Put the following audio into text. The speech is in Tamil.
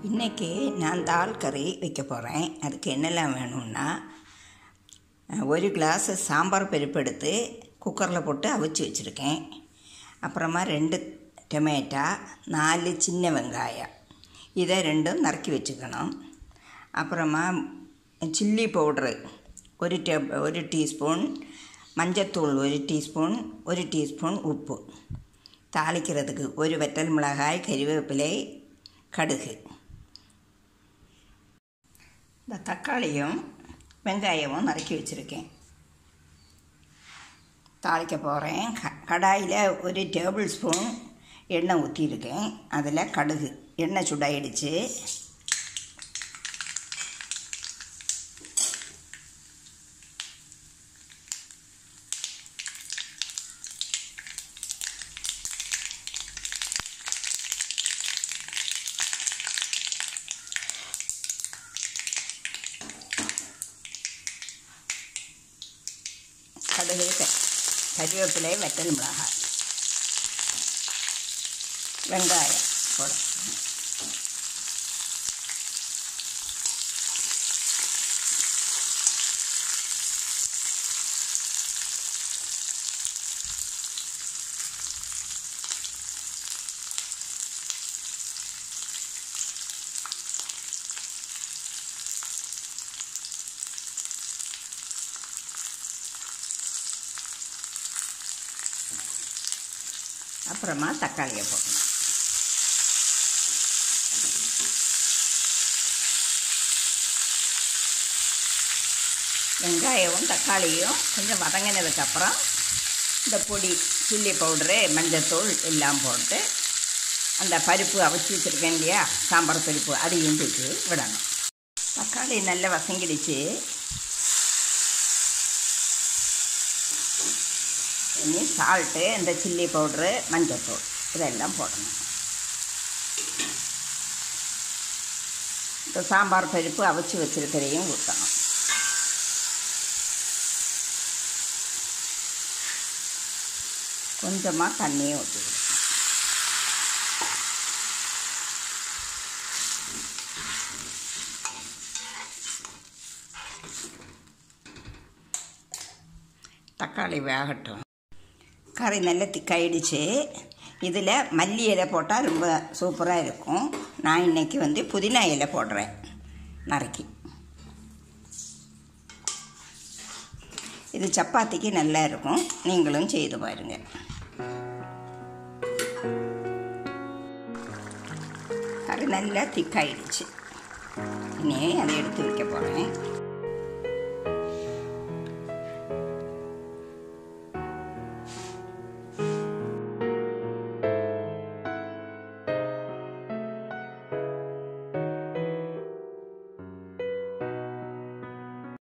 இன்றைக்கி நான் தால் கறி வைக்க போகிறேன் அதுக்கு என்னெல்லாம் வேணும்னா ஒரு கிளாஸ் சாம்பார் பருப்பு எடுத்து குக்கரில் போட்டு அவிச்சு வச்சுருக்கேன் அப்புறமா ரெண்டு டொமேட்டா நாலு சின்ன வெங்காயம் இதை ரெண்டும் நறுக்கி வச்சுக்கணும் அப்புறமா சில்லி பவுட்ரு ஒரு டே ஒரு டீஸ்பூன் மஞ்சத்தூள் ஒரு டீஸ்பூன் ஒரு டீஸ்பூன் உப்பு தாளிக்கிறதுக்கு ஒரு வெட்டல் மிளகாய் கறிவேப்பிலை கடுகு இந்த தக்காளியும் வெங்காயமும் நறுக்கி வச்சுருக்கேன் தாளிக்க போகிறேன் க கடாயில் ஒரு டேபிள் ஸ்பூன் எண்ணெய் ஊற்றிருக்கேன் அதில் கடுகு எண்ணெய் சுடாயிடுச்சு கடுகு க கறிவேப்பிலை வெட்டல் மிளகாய் வெங்காயம் போட அப்புறமா தக்காளியை போடணும் வெங்காயமும் தக்காளியும் கொஞ்சம் வதங்கினதுக்கப்புறம் இந்த பொடி சில்லி பவுட்ரு மஞ்சத்தூள் எல்லாம் போட்டு அந்த பருப்பு அவிச்சு வச்சுருக்கேன் இல்லையா சாம்பார் பருப்பு அதையும் தூக்கி விடணும் தக்காளி நல்லா வசங்கிடுச்சு இனி சால்ட்டு இந்த சில்லி பவுட்ரு மஞ்சத்தூள் இதெல்லாம் போடணும் இந்த சாம்பார் பருப்பு அவிச்சு வச்சுருக்கிறதையும் ஊற்றணும் கொஞ்சமாக தண்ணியும் ஊற்றிக்கணும் தக்காளி வேகட்டும் கறி நல்லா திக்காயிடுச்சு இதில் மல்லி இலை போட்டால் ரொம்ப சூப்பராக இருக்கும் நான் இன்றைக்கி வந்து புதினா இலை போடுறேன் நறுக்கி இது சப்பாத்திக்கு நல்லா இருக்கும் நீங்களும் செய்து பாருங்கள் கறி நல்லா திக்காயிடுச்சு இனி அதை எடுத்து வைக்க போகிறேன்